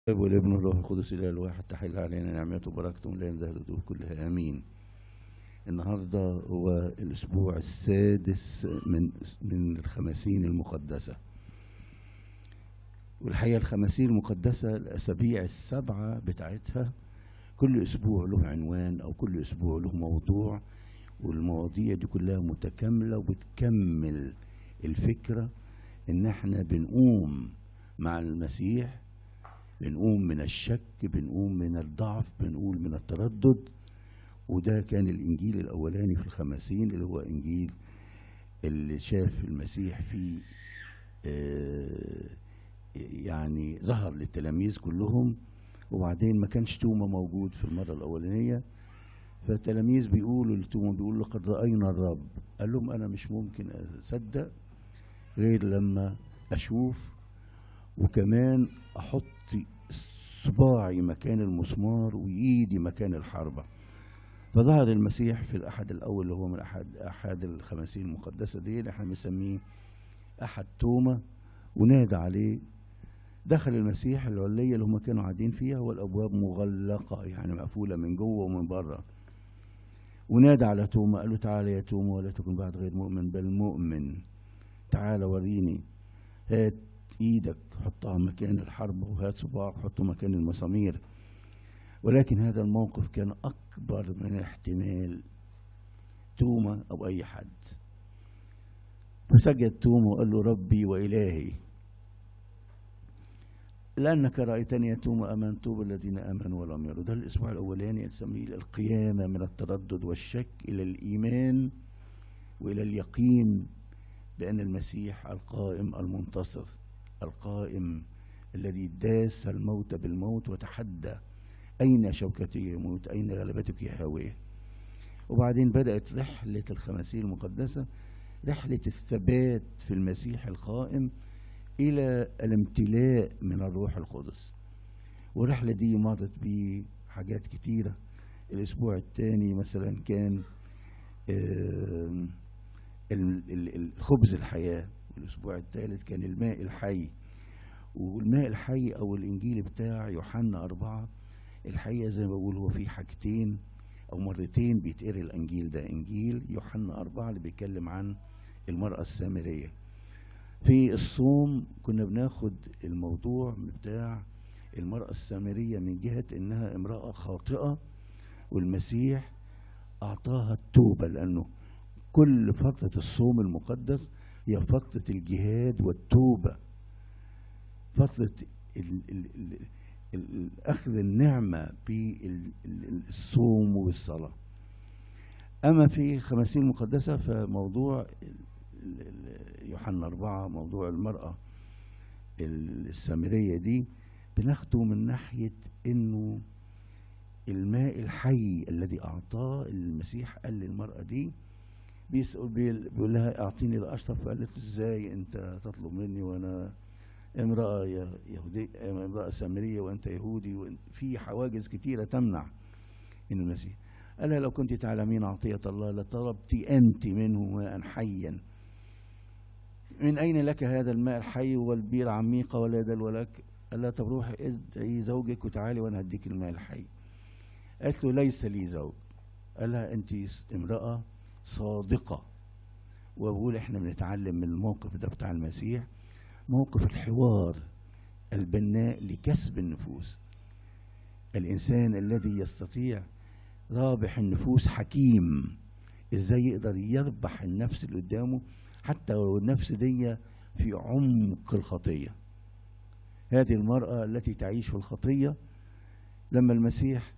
الاب والابن والروح القدس الاله الواحد تحل علينا نعمته وبركته لا ينزل الدور كلها امين النهارده هو الاسبوع السادس من من الخمسين المقدسه والحقيقه الخمسين المقدسه الاسابيع السبعه بتاعتها كل اسبوع له عنوان او كل اسبوع له موضوع والمواضيع دي كلها متكامله وبتكمل الفكره ان احنا بنقوم مع المسيح بنقوم من الشك بنقوم من الضعف بنقول من التردد وده كان الانجيل الاولاني في الخمسين اللي هو انجيل اللي شاف المسيح فيه آه يعني ظهر للتلاميذ كلهم وبعدين ما كانش توما موجود في المره الاولانيه فالتلاميذ بيقولوا لتوما بيقولوا لقد راينا الرب قال لهم انا مش ممكن اصدق غير لما اشوف وكمان احط صباعي مكان المسمار وايدي مكان الحربه فظهر المسيح في الاحد الاول اللي هو من احد احد الخمسين المقدسه دي اللي احنا بنسميه احد توما ونادى عليه دخل المسيح العليه اللي هم كانوا قاعدين فيها والابواب مغلقه يعني مقفوله من جوه ومن بره ونادى على توما قال له تعالى يا توما ولا تكن بعد غير مؤمن بل مؤمن تعالى وريني هات ايدك حطها مكان الحرب وهات صباعك حطه مكان المسامير ولكن هذا الموقف كان اكبر من احتمال توما او اي حد فسجد توما وقال له ربي والهي لانك رايتني يا توما امنت بالذين امنوا ولم يروا ده الاسبوع الاولاني نسميه القيامه من التردد والشك الى الايمان والى اليقين بان المسيح القائم المنتصر القائم الذي داس الموت بالموت وتحدى أين شوكتي يا موت أين غلبتك يا هاوية وبعدين بدأت رحلة الخمسين المقدسة رحلة الثبات في المسيح القائم إلى الامتلاء من الروح القدس والرحلة دي مرت بحاجات كتيرة الأسبوع الثاني مثلا كان الخبز الحياة والأسبوع الثالث كان الماء الحي والماء الحي أو الإنجيل بتاع يوحنا أربعة الحقيقة زي ما بقول هو في حاجتين أو مرتين بيتقري الإنجيل ده إنجيل يوحنا أربعة اللي بيتكلم عن المرأة السامرية في الصوم كنا بناخد الموضوع بتاع المرأة السامرية من جهة إنها امرأة خاطئة والمسيح أعطاها التوبة لأنه كل فترة الصوم المقدس هي فترة الجهاد والتوبة فترة ال ال ال أخذ النعمة بالصوم والصلاة أما في خمسين مقدسة فموضوع يوحنا أربعة موضوع المرأة السامرية دي بناخده من ناحية إنه الماء الحي الذي أعطاه المسيح قال للمرأة دي بيسأل بيقول لها اعطيني الاشرف فقالت له ازاي انت تطلب مني وانا امراه يهوديه امراه سامريه وانت يهودي في حواجز كثيره تمنع ان المسيح قال لها لو كنت تعلمين عطيه الله لطلبت انت منه ماء حيا من اين لك هذا الماء الحي والبير عميقه ولا دلو لك قال لها طب روحي ادعي زوجك وتعالي وانا هديك الماء الحي قالت له ليس لي زوج قال لها انت امراه صادقة وبقول احنا بنتعلم من الموقف ده بتاع المسيح موقف الحوار البناء لكسب النفوس الإنسان الذي يستطيع رابح النفوس حكيم ازاي يقدر يربح النفس اللي قدامه حتى لو النفس دي في عمق الخطية هذه المرأة التي تعيش في الخطية لما المسيح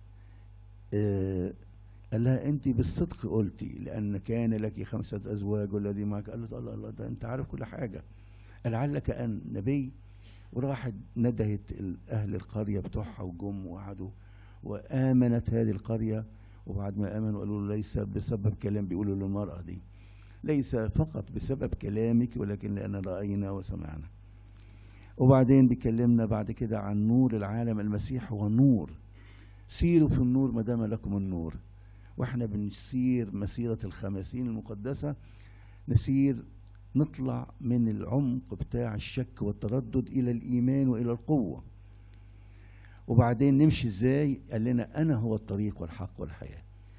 آه قال لها انت بالصدق قلتي لان كان لك خمسه ازواج والذي معك قال له الله الله ده انت عارف كل حاجه لعلك ان نبي وراحت ندهت اهل القريه بتوعها وجم وقعدوا وامنت هذه القريه وبعد ما امنوا قالوا له ليس بسبب كلام بيقولوا للمراه دي ليس فقط بسبب كلامك ولكن لان راينا وسمعنا وبعدين بيكلمنا بعد كده عن نور العالم المسيح هو النور سيروا في النور ما دام لكم النور واحنا بنسير مسيرة الخمسين المقدسة نسير نطلع من العمق بتاع الشك والتردد إلى الإيمان وإلى القوة وبعدين نمشي ازاي قال لنا انا هو الطريق والحق والحياه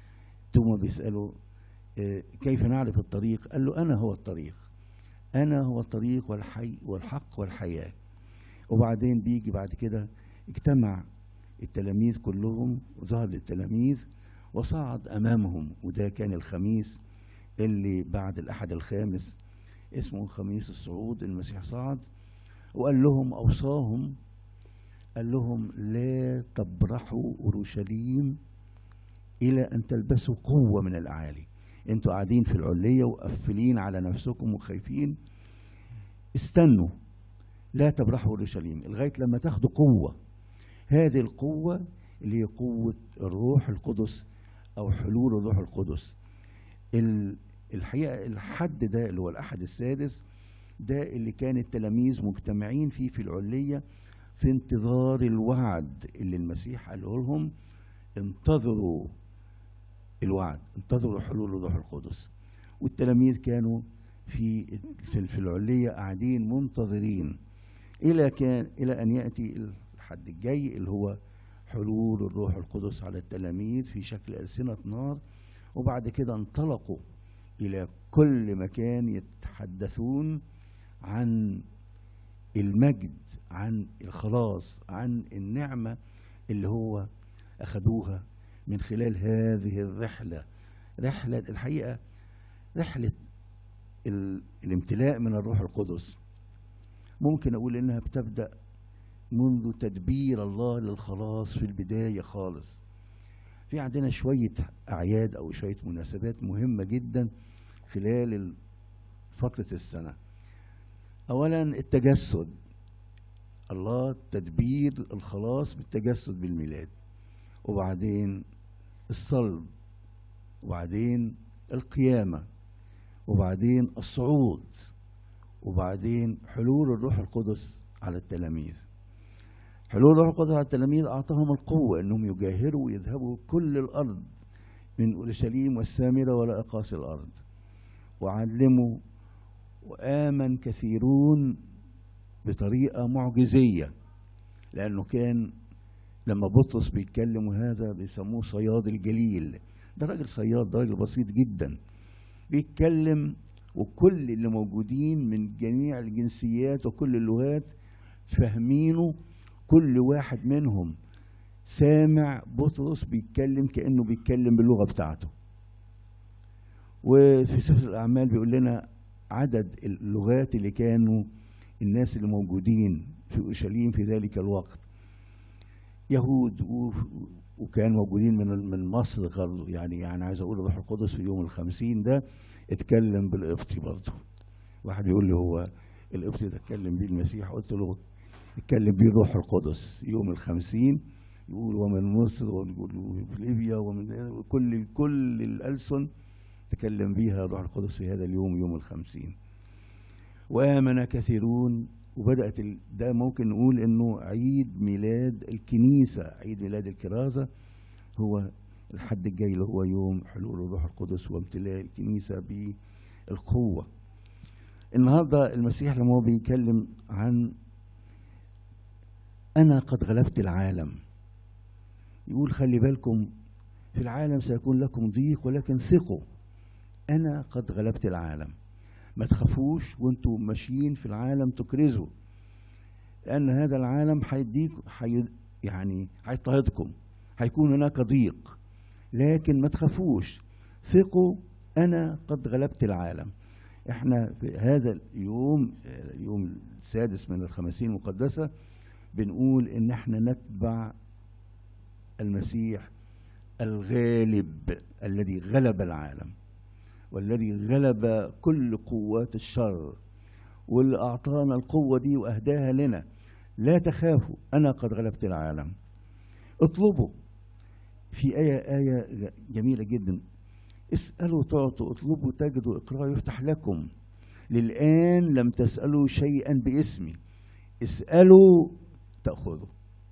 ثم بيسالوا آه، كيف نعرف الطريق قال له انا هو الطريق انا هو الطريق والحي والحق والحياه وبعدين بيجي بعد كده اجتمع التلاميذ كلهم وظهر للتلاميذ وصعد امامهم وده كان الخميس اللي بعد الاحد الخامس اسمه خميس الصعود المسيح صعد وقال لهم اوصاهم قال لهم لا تبرحوا اورشليم الى ان تلبسوا قوه من الاعالي انتوا قاعدين في العليه وقفلين على نفسكم وخايفين استنوا لا تبرحوا اورشليم لغايه لما تاخدوا قوه هذه القوه اللي هي قوه الروح القدس او حلول الروح القدس ال- الحقيقه الحد ده اللي هو الاحد السادس ده اللي كان التلاميذ مجتمعين فيه في العليه في انتظار الوعد اللي المسيح قاله لهم انتظروا الوعد انتظروا حلول الروح القدس والتلاميذ كانوا في في في العليه قاعدين منتظرين الى كان الى ان ياتي الحد الجاي اللي هو حلول الروح القدس على التلاميذ في شكل ألسنة نار وبعد كده انطلقوا إلى كل مكان يتحدثون عن المجد عن الخلاص عن النعمة اللي هو أخذوها من خلال هذه الرحلة رحلة الحقيقة رحلة ال- الامتلاء من الروح القدس ممكن أقول إنها بتبدأ منذ تدبير الله للخلاص في البداية خالص في عندنا شوية أعياد أو شوية مناسبات مهمة جدا خلال ال- فترة السنة أولا التجسد الله تدبير الخلاص بالتجسد بالميلاد وبعدين الصلب وبعدين القيامة وبعدين الصعود وبعدين حلول الروح القدس على التلاميذ حلول الروح القدس على التلاميذ أعطاهم القوة أنهم يجاهروا ويذهبوا كل الأرض من أورشليم والسامرة ولا أقاصي الأرض وعلموا وآمن كثيرون بطريقة معجزية لأنه كان لما بطرس بيتكلم وهذا بيسموه صياد الجليل ده راجل صياد ده راجل بسيط جدا بيتكلم وكل اللي موجودين من جميع الجنسيات وكل اللغات فاهمينه كل واحد منهم سامع بطرس بيتكلم كأنه بيتكلم باللغة بتاعته وفي سفر الأعمال بيقول لنا عدد اللغات اللي كانوا الناس اللي موجودين في أورشليم في ذلك الوقت يهود و- وكان موجودين من من مصر برضه يعني يعني عايز اقول الروح القدس في يوم الخمسين ده اتكلم بالقبطي برضه واحد بيقول لي هو القبطي ده اتكلم بيه المسيح قلت له اتكلم بيه الروح القدس يوم الخمسين يقول ومن مصر ومن ليبيا ومن كل كل الألسن تكلم بيها الروح القدس في هذا اليوم يوم الخمسين وآمن كثيرون وبدأت ال- ده ممكن نقول إنه عيد ميلاد الكنيسة عيد ميلاد الكرازة هو الحد الجاي اللي هو يوم حلول الروح القدس وامتلاء الكنيسة بالقوة النهاردة المسيح لما هو بيتكلم عن أنا قد غلبت العالم يقول خلي بالكم في العالم سيكون لكم ضيق ولكن ثقوا أنا قد غلبت العالم ما تخافوش وانتوا ماشيين في العالم تكرزوا لأن هذا العالم هيديك حي يعني هيضطهدكم هيكون هناك ضيق لكن ما تخافوش ثقوا أنا قد غلبت العالم احنا في هذا اليوم آه، اليوم السادس من الخمسين المقدسة بنقول ان احنا نتبع المسيح الغالب الذي غلب العالم والذي غلب كل قوات الشر واللي أعطانا القوة دي وأهداها لنا لا تخافوا أنا قد غلبت العالم اطلبوا في آية آية جميلة جدا اسألوا تعطوا اطلبوا تجدوا اقرأوا يفتح لكم للآن لم تسألوا شيئا باسمي اسألوا تأخذوا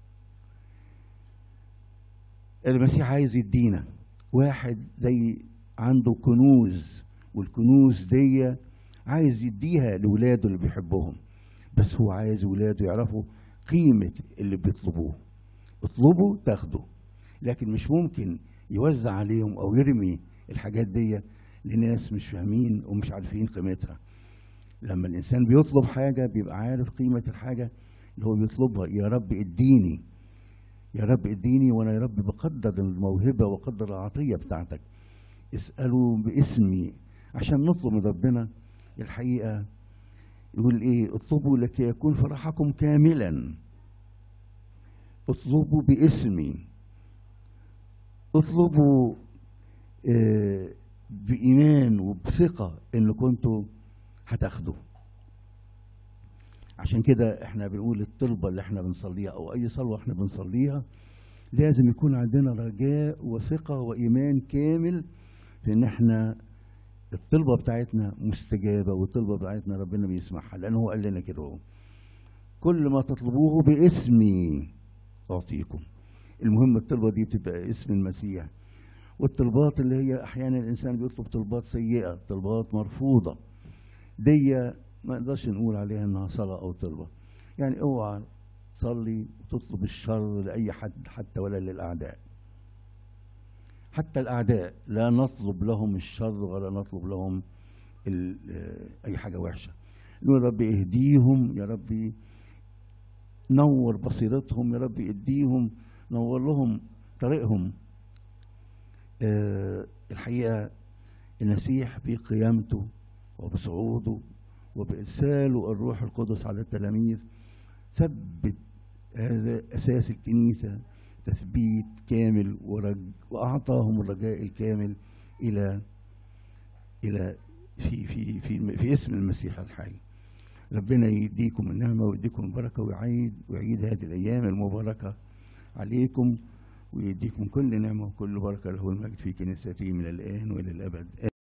المسيح عايز يدينا واحد زي عنده كنوز والكنوز دي عايز يديها لولاده اللي بيحبهم بس هو عايز ولاده يعرفوا قيمة اللي بيطلبوه اطلبوا تاخدوا لكن مش ممكن يوزع عليهم او يرمي الحاجات دي لناس مش فاهمين ومش عارفين قيمتها لما الانسان بيطلب حاجه بيبقى عارف قيمه الحاجه اللي هو بيطلبها يا رب اديني يا رب اديني وانا يا رب بقدر الموهبه وقدر العطيه بتاعتك اسالوا باسمي عشان نطلب من ربنا الحقيقه يقول ايه اطلبوا لكي يكون فرحكم كاملا اطلبوا باسمي اطلبوا آه بايمان وبثقه ان كنتوا هتاخدوا عشان كده احنا بنقول الطلبه اللي احنا بنصليها او اي صلوه احنا بنصليها لازم يكون عندنا رجاء وثقه وايمان كامل في ان احنا الطلبه بتاعتنا مستجابه والطلبه بتاعتنا ربنا بيسمعها لانه هو قال لنا كده هو كل ما تطلبوه باسمي اعطيكم المهم الطلبه دي بتبقى اسم المسيح والطلبات اللي هي احيانا الانسان بيطلب طلبات سيئه طلبات مرفوضه دي ما نقدرش نقول عليها انها صلاه او طلبه يعني اوعى تصلي وتطلب الشر لاي حد حتى ولا للاعداء حتى الاعداء لا نطلب لهم الشر ولا نطلب لهم اي حاجه وحشه نقول يا رب اهديهم يا رب نور بصيرتهم يا رب اديهم نور لهم طريقهم أه الحقيقه المسيح بقيامته وبصعوده وبإرساله الروح القدس على التلاميذ ثبت هذا أساس الكنيسة تثبيت كامل ورج وأعطاهم الرجاء الكامل إلى إلى في في في في اسم المسيح الحي. ربنا يديكم النعمة ويديكم البركة ويعيد ويعيد هذه الأيام المباركة عليكم ويديكم كل نعمة وكل بركة له المجد في كنيسته من الآن وإلى الأبد